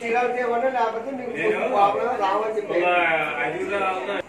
చీరాలకి ఇవ్వండి లేకపోతే మీకు నేను ప్రాబ్లం రావని చెప్పి ఒక ఐదుగురు రావాలి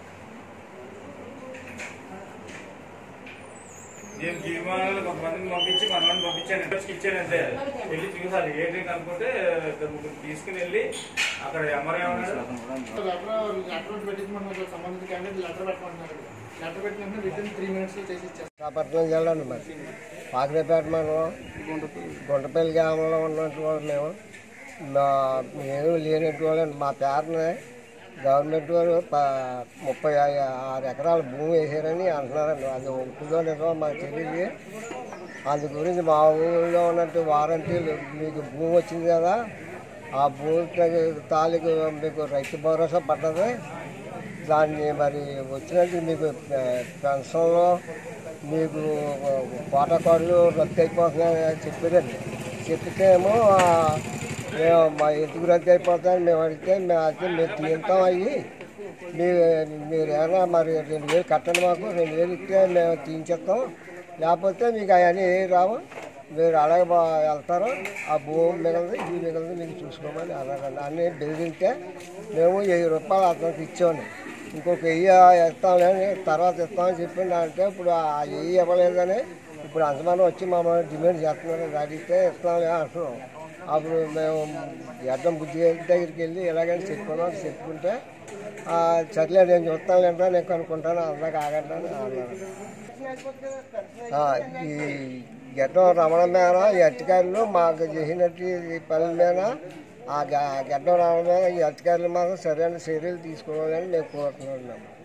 నేను తీర్మానాలు కొంతమందిని పంపించి కొంతమంది పంపించాను ఇంట్రెస్ట్ ఇచ్చాను అంతే వెళ్ళి చూసారు ఏంటి అనుకుంటే ఇద్దరు ముగ్గురు తీసుకుని వెళ్ళి అక్కడ ఎంఆర్ఐ ఉన్నాడు లెటర్ లెటర్ పెట్టించమన్నారు సంబంధిత క్యాండిడేట్ లెటర్ పెట్టమంటున్నారు లెటర్ పెట్టిన వెంటనే విత్ ఇన్ త్రీ మినిట్స్లో చేసి ఇచ్చేస్తారు విశాఖపట్నం జిల్లాను మరి పాకిరేపేట మండలం గుంటపల్లి గ్రామంలో ఉన్నట్టు వాళ్ళు మేము మా మేము లేనట్టు వాళ్ళని మా పేరుని గవర్నమెంట్ వారు ప- ముప్పై ఆ- ఆరు ఎకరాల భూమి వేసారని అంటున్నారండి అది ఒప్పుదో నిజమో మాకు తెలియదు అందు గురించి మా ఊళ్ళో ఉన్నట్టు వారంటీలు మీకు భూమి వచ్చింది కదా ఆ భూమి తాలూకు మీకు రైతు భరోసా పడ్డది దాన్ని మరి వచ్చినట్టు మీకు పె- పెన్షన్లో మీకు కోట కార్డులు రద్దు అయిపోతున్నాయని చెప్పారండి చెప్తే ఏమో ఆ, మేము మా ఎందుకు రద్దు అయిపోతాయని మేము అడిగితే మేము అయితే మేము తీరుతాం అయ్యి మీరు మీరు ఏమైనా మరి రెండు వేలు కట్టండి మాకు రెండు వేలు ఇస్తే మేము తీయించేస్తాం లేకపోతే మీకు అవన్నీ ఏ రావు మీరు అలాగే బా వెళ్తారు ఆ భూమి మిగలదు ఇది మిగలదు మీకు చూసుకోమని అలాగండి అన్నీ బెదిరితే మేము వెయ్యి రూపాయలు అతనికి ఇచ్చాము ఇంకొక వెయ్యి ఇస్తాంలేని తర్వాత ఇస్తామని చెప్పింది అంటే ఇప్పుడు ఆ వెయ్యి ఇవ్వలేదని ఇప్పుడు అంతమంది వచ్చి మమ్మల్ని డిమాండ్ చేస్తున్నారు అది అడిగితే ఇస్తాంలే అంటున్నాం అప్పుడు మేము ఎడ్డం బుద్ధి దగ్గరికి వెళ్ళి ఎలాగని చెప్పుకున్నాం చెప్పుకుంటే "ఆ, సర్లే నేను చూస్తాను లేదా నేను కనుక్కుంటాను అందాక ఆగండి అని అన్నారు ఆ, ఈ గడ్డం రమణ మీద ఈ అధికారులు మాకు చేసినట్టు ఈ పనుల మీద ఆ గ- గడ్డం రమణ మీద ఈ అధికారులు మాత్రం సరైన చర్యలు తీసుకోవాలని మేము కోరుతున్నాం